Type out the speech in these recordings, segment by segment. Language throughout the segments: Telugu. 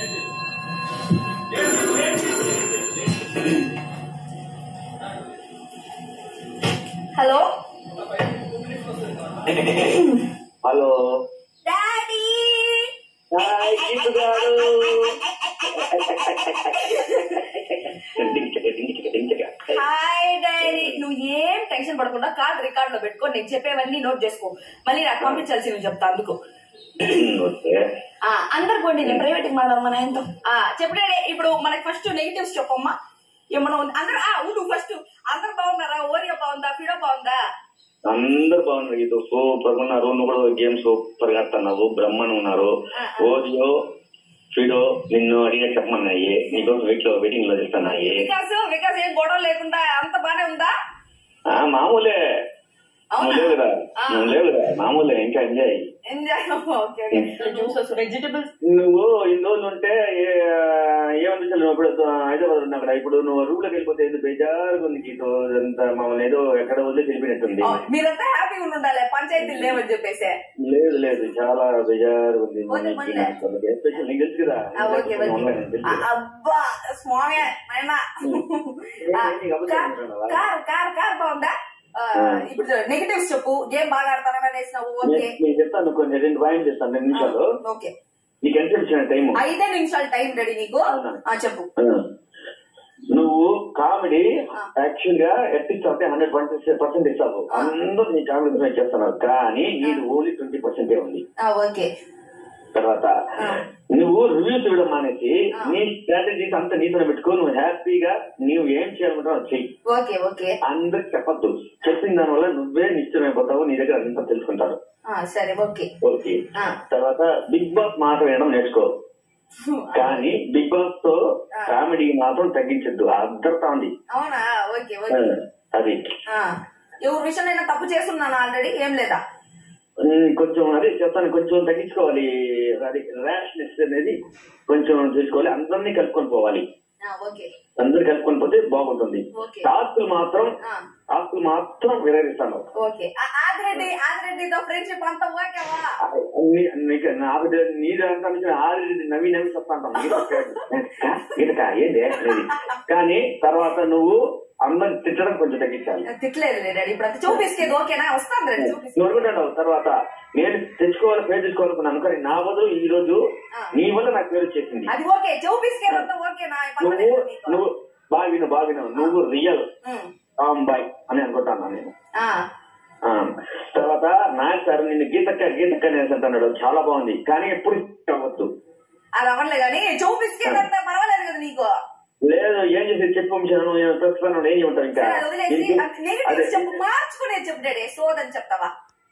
Hello hello daddy hi Geetha గారు హాయ్ డాడీ నువ్వు ఏం టెన్షన్ పడకుండా కాల్ రికార్డ్ లో పెట్టుకో నేను చెప్పేవన్నీ నోట్ చేసుకో మళ్ళీ నాకు పంపించాల్సి నువ్వు చెప్తా అందుకు ఓకే ఆ, అందరు పోండి నేను ప్రైవేట్ మాట్లాడమా మన ఆయనతో ఆ, చెప్పు డాడీ ఇప్పుడు మనకి ఫస్ట్ నెగిటివ్స్ చెప్పమ్మా ఏమన్నా ఉంది అందరు ఆ ఉండు ఫస్ట్ అందరు బాగున్నారా ఓరియో బాగుందా ఫిడో బాగుందా అందరు బాగున్నారు గీత సూపర్ ఉన్నారు నువ్వు కూడా గేమ్ సూపర్ గా ఆడుతున్నావు బ్రహ్మన్ ఉన్నారు ఓరియో ఫిడో నిన్ను అడిగే చెప్పమన్నాయి నీకోసం వెయిట్ లో వెయిటింగ్ లో చేస్తున్నాయి వికాస్ వికాస్ ఏం గొడవ లేకుండా అంత బానే ఉందా ఆ మామూలే అవునా? నువ్వు లేవురా ఆ. నువ్వు లేవురా మామూలే ఇంకా enjoy enjoy okay okay juices vegetables నువ్వు ఇన్ని రోజులు ఉంటే ఏ- ఏమనిపించాలి నువ్వు ఇప్పుడు హైదరాబాద్ ఉన్నా అక్కడ ఇప్పుడు నువ్వు రూమ్ లోకి వెళ్ళిపోతే ఏదో బేజారుగా ఉంది గీతో అంత మమ్మల్ని ఏదో ఎక్కడ వదిలేసి వెళ్ళిపోయినట్టుంది మీరంతా హ్యాపీగా ఉండాలి పంచాయతీలు లేవని చెప్పేసి లేదు లేదు చాలా బేజారు ఉంది పోనీ, పోనీ. ఎస్పెషల్ నీకు తెలుసు కదా ఆ, ఓకే ఓకే online తెలుసు ఆ, కదా. అబ్బా స్వామి నాయనా ఆ, నీకు అబద్ధం కార్ చెప్తున్నావా? కార్ కార్ కార్ బాగుందా ఆ, ఆ. ఇప్పుడు నెగిటివ్స్ చెప్పు గేమ్ బాగా ఆడతానని అనేసినావు ఓకే నేను నేను చెప్తాను కొన్ని రెండు పాయింట్ చేస్తాను రెండు నిమిషాలు ఓకే నీకు ఎంత ఇచ్చిన టైం ఐదే నిమిషాలు టైం రెడీ నీకు అవునా? ఆ, చెప్పు నువ్వు కామెడీ ఆ. యాక్చువల్ గా ఎట్టిస్తావు హండ్రెడ్ పర్సెంట్ ఇస్తావు ఆ. అందరూ నీ కామెడీ గురించి చేస్తున్నారు కానీ నీది ఓన్లీ ట్వంటీ పర్సెంటే ఉంది ఆ, ఓకే తర్వాత ఆ. నువ్వు రివ్యూస్ ఇవ్వడం మానేసి ఆ. నీ స్ట్రాటజీస్ అంతా నీతోనే పెట్టుకో నువ్వు హ్యాపీగా నీవు ఏం చేయాలనుకుంటావు చెయ్యి ఓకే ఓకే అందరికి చెప్పద్దు చెప్పిన దాని వల్ల నువ్వే నిశ్చయమైపోతావు నీ దగ్గర అంతా తెలుసుకుంటారు ఆ, సరే ఓకే ఓకే ఆ. తర్వాత బిగ్ బాస్ మాట వినడం నేర్చుకో కానీ బిగ్ బాస్ తో ఆ. కామెడీ మాత్రం తగ్గించద్దు అర్థత ఉంది అవునా ఓకే ఆ, ఓకే అది ఆ, ఎవరి విషయంలో తప్పు చేస్తున్నాను ఆల్రెడీ ఏం లేదా ఉమ్, కొంచెం అదే చెప్తాను కొంచెం తగ్గించుకోవాలి అది ర్యాష్నెస్ అనేది కొంచెం చూసుకోవాలి అందరినీ కలుపుకొని పోవాలి ఆ, ఓకే అందరు కలుపుకొని పోతే బాగుంటుంది ఓకే. టాస్కులు మాత్రం ఆ. టాస్కులు మాత్రం విరగిస్తాను ఓకే ఆ, ఆదిరెడ్డి ఆదిరెడ్డితో ఫ్రెండ్షిప్ అంతా ఓకేవా నీకు నాకు తె- నీ దాంట్లో నుంచి ఆల్రెడీ నవ్వి నవ్వి చెప్తాను గీతక ఏంటి అనేది కానీ తర్వాత నువ్వు అందరు తిట్టడం కొంచెం తగ్గించాలి తిట్టలేదు డాడీ ఇప్పుడు అంతా చూపిస్తుంది ఓకేనా వస్తాను రండి చూపిస్తాను నువ్వు అనుకుంటావు తర్వాత నేను తెచ్చుకోవాలి పేరు తెచ్చుకోవాలనుకున్నాను కానీ నా బదులు ఈ రోజు ఆ. నీ వల్ల నాకు పేరు వచ్చేసింది అది ఓకే చూపిస్తుంది అంతా ఓకేనా నువ్వు పర్వాలేదు నీకు. నువ్వు బాగా విను బాగా విను నువ్వు రియల్ ఉమ్. బాయ్ అని అనుకుంటాను నేను ఆ, ఆ, తర్వాత నాయక్ సార్ నిన్ను గీతక్క గీతక్క అని అంటున్నాడు చాలా బాగుంది కానీ ఎప్పుడు అవ్వద్దు అది అవ్వలే కానీ చూపిస్తుంది అంతా పర్వాలేదు కదా నీకు లేదు ఏం చేసి చెప్పు వంశాను నేను ప్రస్తుతం ఏం చెప్తాను ఇంకా సరే, అది వదిలేసి నీకు- అదే నెగిటివ్స్ చెప్పు మార్చుకునేది చెప్పు డాడీ సోదని చెప్తావా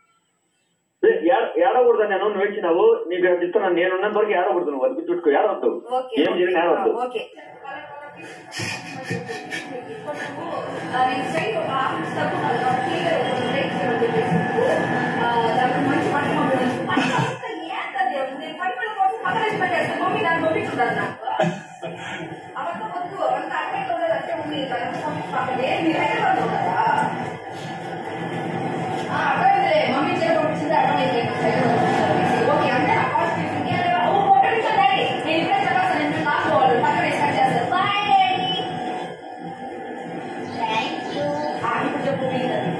ఏడ- ఏడకూడదు నేను నువ్వు వచ్చినావు నీకు చెప్తున్నాను నేను ఉన్నంత వరకు ఏడకూడదు నువ్వు అది గుర్తుపెట్టుకో ఏడవద్దు ఓకే ఏం ఓకే. జరిగినా ఆ, ఏడవద్దు ఓకే ఆ, నేను సైడ్ ఒక ఆఫీస్ తక్కువ ఉన్నది కాబట్టి క్లియర్ ఒక బ్రేక్ చేయమని చెప్పేసి ఆ, దానికి మంచి పని పంపించాను. పని అంతా ఏంటది? నేను పని పని కోసం పక్కన వేసి పెట్టేస్తాను. మమ్మీ దాన్ని పంపించుంటారు నాకు అవంతా వద్దు అవంతా అక్కడ ఉండదు అంటే మమ్మీ దాన్ని పంపించుకోకండి మీరు హైదరాబాద్ ఉన్నారా ఆ, అర్థమైందిలే. మమ్మీ చీర పంపించింది అర్థమైంది నాకు హైదరాబాద్ ఉన్నారనేసి. ఓకే అంటే నా కాస్ట్ తీసుకుని వెళ్ళి- ఓ, ఒక్క నిమిషం డాడీ. నేను ఇప్పుడే చెప్పేస్తాను. నేను నాకు వాళ్ళు పక్కన వేసి కట్ చేస్తారు. Bye daddy. ఆ, ఇప్పుడు చెప్పు ప్లీజ్ అది.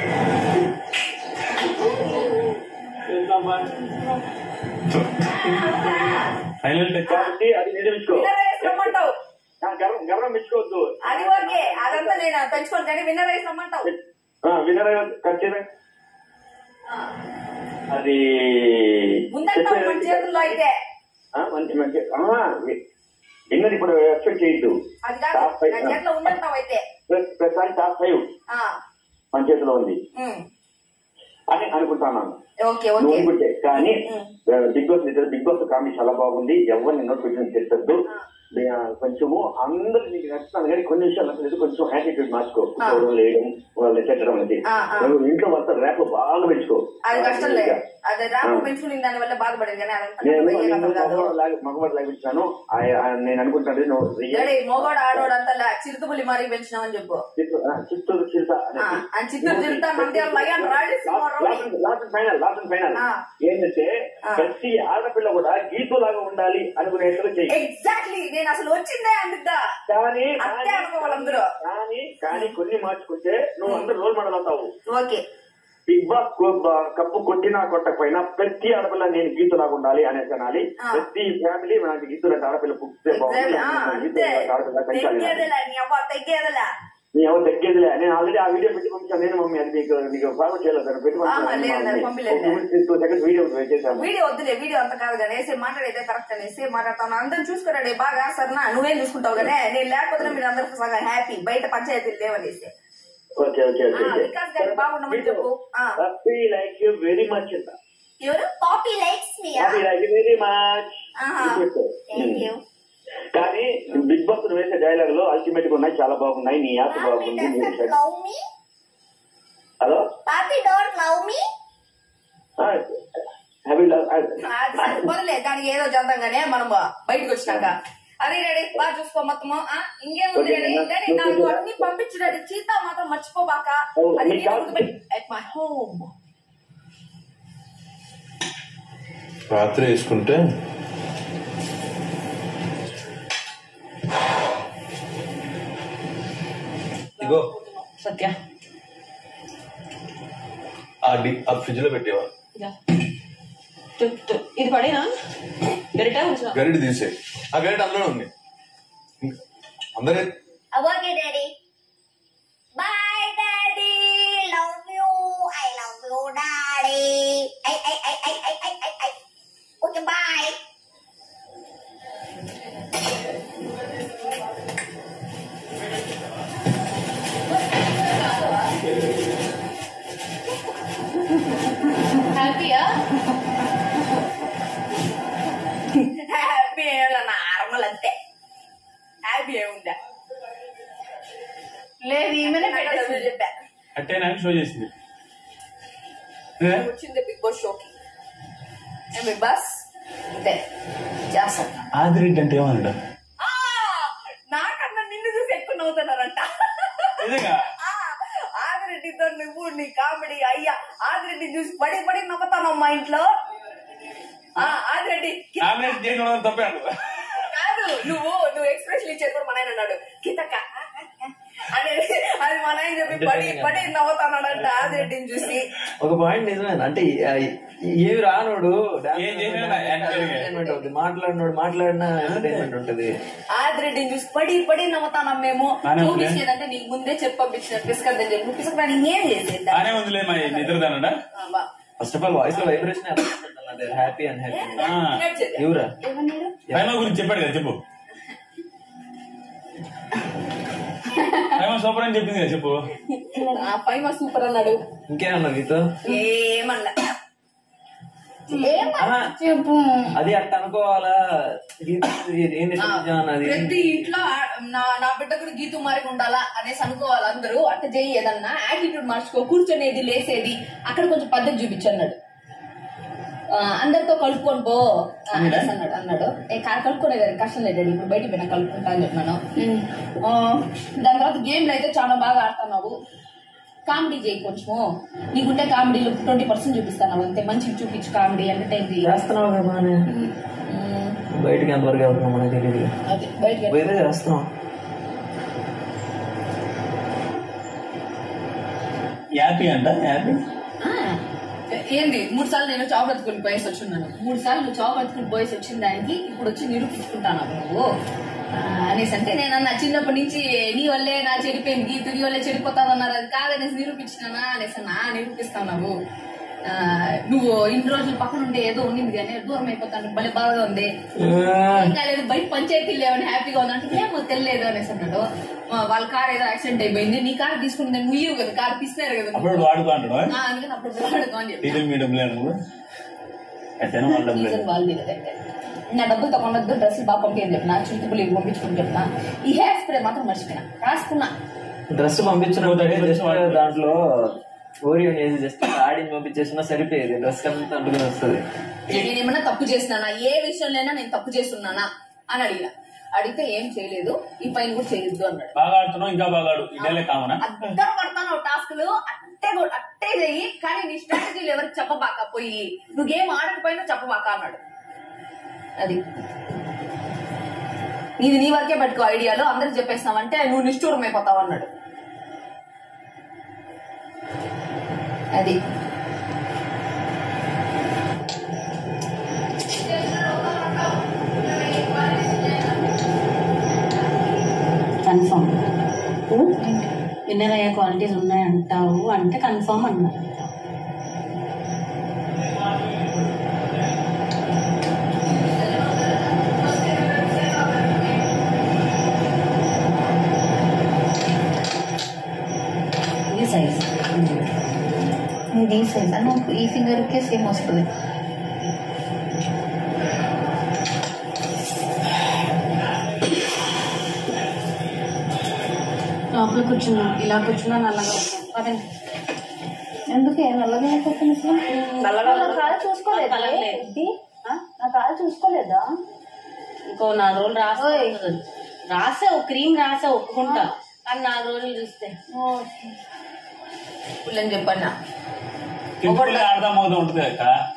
సైలెంట్ కాబట్టి అది నిజమించుకో విన్నర్ రైస్ రమ్మంటావు గర్వం గర్వం మెచ్చుకోవద్దు అది ఓకే అదంతా నేను పెంచుకోను కానీ విన్నర్ రైస్ రమ్మంటావు వినర ఖచ్చితంగా ఆ, అది ఉందంటావు మన చేతుల్లో అయితే ఆ, మంచి మంచి విన్నర్ ఇప్పుడు ఎక్స్పెక్ట్ చేయొద్దు అది కాదు టాప్ ఫైవ్ నా చేతిలో ఉందంటావు అయితే ప్లస్ ప్రతిసారి టాప్ ఫైవ్ ఆ, మన చేతిలో ఉంది ఉమ్, అని అనుకుంటున్నాను ఓకే నువ్వు ఓకే అనుకుంటే కానీ ఉమ్. Big boss big boss comedy చాలా బాగుంది ఎవరిని నోటిఫికేషన్ చేస్తారు నే- కొంచెము అందరు నీకు నచ్చుతాను కానీ కొన్ని విషయాలు నచ్చలేదు కొంచెం యాటిట్యూడ్ మార్చుకో ఆ. చూడడం లేయడం వాళ్ళు తిట్టడం అనేది ఆ, ఆ. నువ్వు ఇంట్లో మొత్తం రేపు బాగా పెంచుకో అది కష్టం లేదు అదే రాము ఆ. పెంచుకుని దాని వల్ల బాధపడింది కానీ అదంతా నేను పెద్ద నేను కథ కాదు మగవాడు లాగా- మగవాడు లాగా పెంచాను ఆ- ఆ నేను అనుకుంటాను నువ్వు రియల్ డాడీ మొగోడు ఆడోడు అంతా చిరుతపులి మరి పెంచినామని చెప్పు చిత్తూరు ఆ, చిత్తూరు చిరుత ఆ, ఆ చిత్తూరు చిరుత Nandyal lion Rayalaseema rowdy. Last final last final ఆ. ఏంటంటే ఆ. ప్రతి ఆడపిల్ల కూడా గీతు లాగా ఉండాలి అనుకునేట్టుగా చెయ్యి ఎగ్జాక్ట్లీ నేను అసలు వచ్చిందే అందిద్దా కానీ అంతే అనుకోవాలి అందరూ. కానీ కానీ కొన్ని మార్చుకుంటే నువ్వు అందరు రోల్ మోడల్ అవుతావు ఓకే బిగ్ బాస్ కు- బ- కప్పు కొట్టినా కొట్టకపోయినా ప్రతి ఆడపిల్ల నేను గీతు లాగా ఉండాలి అనేసి అనాలి ఆ. ప్రతి ఫ్యామిలీ నాకు గీతు లాంటి ఆడపిల్ల పుట్టితే బాగుంది Exactly. ఆ, నాకు గీతు అంతే లాంటి ఆడపిల్ల పెంచాలి అనాలి. తెగ్గేదిలే నీ అవ్వ తెగ్గేదిలే నీ ఎవరు తగ్గేదిలే నేను ఆల్రెడీ ఆ వీడియో పెట్టి పంపించాను నేను మమ్మీ అది నీకు నీకు ఫార్వర్డ్ చేయలేదు దాన్ని పెట్టి ఆహా, లేదు, లేదు, పంపించలేదు. టూ సెకండ్స్ వీడియో చేశాను వీడియో వద్దులే వీడియో అంత కాదు కానీ వేసే మాట్లాడైతే కరెక్ట్ అని వేసే మాట్లాడతాను అందరం చూసుకున్నాడే బాగా సరేనా నువ్వేం చూసుకుంటావు కానీ నేను లేకపోతే మీరు అందరూ సగం హ్యాపీ బయట పంచాయతీలు లేవనేసి ఓకే ఓకే ఓకే ఆ, వికాస్ గారికి బాగుండమని చెప్పు. ఆ. Happy like you very much అంట ఎవరు copy likes me happy like you very much ఆహా. థ్యాంక్ యూ కానీ బిగ్ బాస్ నువ్వు వేసే డైలాగ్ లో అల్టిమేట్ గా ఉన్నాయి చాలా బాగున్నాయి నీ యాప్ బాగుంది నీ website. లవ్ మీ హలో పాపీ డోంట్ లవ్ మీ హ్యాపీ వదిలే దానికి ఏదో చేద్దాం మనం బయటకు వచ్చినాక అదే డాడీ బాగా చూసుకో మొత్తము ఆ, ఇంకేముంది Okay, డాడీ ma'am. డాడీ నాకు అన్ని పంపించు డాడీ చీత మాత్రం మర్చిపోబాక Oh, అది మీ కాదు. ఎట్ మై హోమ్ రాత్రి వేసుకుంటే ఇగో సత్య ఆ డి ఆ ఫ్రిడ్జ్ లో పెట్టేవా ఇది పడేనా గరిట గరిట తీసే ఆ గరిట అందులో ఉంది అందరే okay daddy bye daddy love you I love you daddy I I I I I I I I okay bye హ్యాపీయా హ్యాపీ నార్మల్ అంతే హ్యాపీ ఏముందా లేదు ఈమెనే పెట్టేసి చెప్పా అట్టే నాకు షో చేసింది వచ్చింది బిగ్ బాస్ షోకి ఏం బిగ్ బాస్ అంతే చేస్తాం ఆదిరెడ్డి అంటే ఏమన్నాడు ఆ, నాకన్నా నిన్ను చూసి ఎక్కువ నవ్వుతున్నారంట నిజంగా ఆ, ఆదిరెడ్డితో నువ్వు నీ కామెడీ అయ్యా ఆదిరెడ్డి చూసి పడి పడి నవ్వుతాను మా ఇంట్లో ఆ, ఆదిరెడ్డి కి- నామినేట్ చేయడం తప్పే అన్నాడు కాదు నువ్వు నువ్వు ఎక్స్ప్రెషన్ ఇచ్చేది మా నాయన అన్నాడు కితక అనేది అది మా నాయన చెప్పి పడి పడి నవ్వుతానంట ఆదిరెడ్డిని చూసి ఒక పాయింట్ నిజమే అంటే ఆ, ఏమి రానోడు ఏం చేసినా entertainment. ఎంటర్టైన్మెంట్ అవుతుంది మాట్లాడినోడు మాట్లాడినా ఎంటర్టైన్మెంట్ ఉంటది ఆదిరెడ్డిని చూసి పడి పడి నవ్వుతానం మేము బానే ఉంది. చూపించేదంటే నీకు ముందే చెప్పి పంపించిన పిసకద్దని చెప్పి నువ్వు పిసకడానికి ఏం చేసేది బానే ఉందిలే మా నిద్రదానడా ఫస్ట్ ఆఫ్ ఆల్ వాయిస్ లో వైబ్రేషన్ హ్యాపీ అండ్ హ్యాపీ ఎవరా ప్రేమ గురించి చెప్పాడు కదా చెప్పు ప్రేమ సూపర్ అని చెప్పింది కదా చెప్పు పైమ సూపర్ అన్నాడు ఇంకేమన్నా నీతో ఏమన్నా ఆహా, చెప్పు అది అట్ట అనుకోవాలా గీత ఏంది నిజం అది ప్రతి ఇంట్లో ఆ- నా నా బిడ్డ కూడా గీతు మారి ఉండాలా అనేసి అనుకోవాలి అందరూ అట్ట చేయి ఏదన్నా యాటిట్యూడ్ మార్చుకో కూర్చొనేది లేసేది అక్కడ కొంచెం పద్ధతి చూపించన్నాడు ఆ, అందరితో కలుపుకొని పో ఆ, అనేసి అన్నాడు అన్నాడు ఏ కాదు కలుపుకునే కదా కష్టం లేదు ఇప్పుడు బయటికి పోయినా కలుపుకుంటా అని చెప్పినాను ఆ, దాని తర్వాత గేమ్లు అయితే చాలా బాగా ఆడుతున్నావు కామెడీ చేయి కొంచెము నీకుంటే కామెడీలో ట్వంటీ పర్సెంట్ చూపిస్తాను అంతే మంచిగా చూపించు కామెడీ ఎంటర్టైన్ చేయి చేస్తున్నావు కదా బానే ఉమ్, బయటికి ఎంతవరకు వెళ్తున్నావు మనకి తెలియదు అదే బయటకి వేరే చేస్తున్నాం హ్యాపీ అంట హ్యాపీ ఆ, ఏంది మూడు సార్లు నేను చావు బతుకుని పోయేసి వచ్చున్నాను మూడు సార్లు నువ్వు చావు బతుకుని పోయేసి వచ్చిన దానికి ఇప్పుడు వచ్చి నిరూపించుకుంటాను నువ్వు ఆ, అనేసి అంటే నేను అన్న చిన్నప్పటి నుంచి నీ వల్లే నా చెడిపోయింది గీతు నీ వల్లే చెడిపోతాదన్నారు అది కాదనేసి నిరూపించినానా అనేసి అన్నా నిరూపిస్తాను ఆ, నువ్వు ఇన్ని రోజులు పక్కన ఉంటే ఏదో ఉండింది కానీ దూరం అయిపోతాను భలే బాధగా ఉంది ఇంకా లేదు బయట పంచాయతీలు లేవని హ్యాపీగా ఉంది అంటే ఏమో తెలియదు అనేసి అన్నాడు ఆ, వాళ్ళ కార్ ఏదో యాక్సిడెంట్ అయిపోయింది నీ కార్ తీసుకుని నేను ముయ్యవు కదా కార్ తీసినారు కదా అప్పుడు వాడుకో అంటాడు ఆ, అందుకని అప్పుడు వాడుకో అని చెప్పి టీచర్ మీడియం లేదు నువ్వు ఎట్టైనా వాళ్ళ డబ్బులు రీజన్ వాళ్ళది కదంటే నా డబ్బులతో కొనొద్దు డ్రెస్సులు బాగా పంపించని చెప్పిన చుట్టుపులు ఇవి పంపించుకుని చెప్పిన ఈ హెయిర్ స్ప్రే మాత్రం మర్చిపోయినా రాసుకున్నా డ్రెస్ పంపించినప్పుడు జస్ట్ దాంట్లో ఓరియోన్ వేసి జస్ట్ ఆడిని పంపించేసినా సరిపోయేది డ్రెస్ అంతా అంటుకుని వస్తుంది నేను ఏమన్నా తప్పు చేసినానా ఏ విషయంలోనైనా నేను తప్పు చేస్తున్నానా అని అడిగిన అడిగితే ఏం చేయలేదు ఈ పైన కూడా చేయొద్దు అన్నాడు బాగా ఆడుతున్నావు ఇంకా బాగా ఆడు ఇదేలే కామనా అద్దరు పడతాను టాస్క్లు అట్టే కొ- అట్టే చెయ్యి కానీ నీ స్ట్రాటజీలు ఎవరికి చెప్పబాక పోయి నువ్వు గేమ్ ఆడకపోయినా చెప్పబాక అన్నాడు అది నీది నీ వరకే పట్టుకో ఐడియాలు అందరికి చెప్పేస్తావంటే నువ్వు నిష్ఠూరం అయిపోతావు అన్నాడు అది కన్ఫర్మ్ విన్నర్ అయ్యే క్వాలిటీస్ ఉన్నాయంటావు అంటే కన్ఫర్మ్ అన్నా ఇది సైజ్ ఇది ఈ సైజ్ అని నాకు ఈ ఫింగర్కే సేమ్ వస్తుంది లోపల కూర్చున్నా ఇలా కూర్చున్నా నల్లగా ఉన్నా. పదండి. ఎందుకు ఏం నల్లగా అయిపోతుంది అసలు నల్లగా నా కాలు చూసుకోలేదా కలర్ లేదు. ఏంటి? ఆ? నా కాలు చూసుకోలేదా ఇంకో నాలుగు రోజులు రాసా ఓయ్. రాసావు క్రీమ్ రాసా ఒప్పుకుంటా కానీ నాలుగు రోజులు చూస్తే పుల్లని చెప్పన్నా సింపుల్ గా ఆడదాం అవుతూ ఉంటుంది అక్క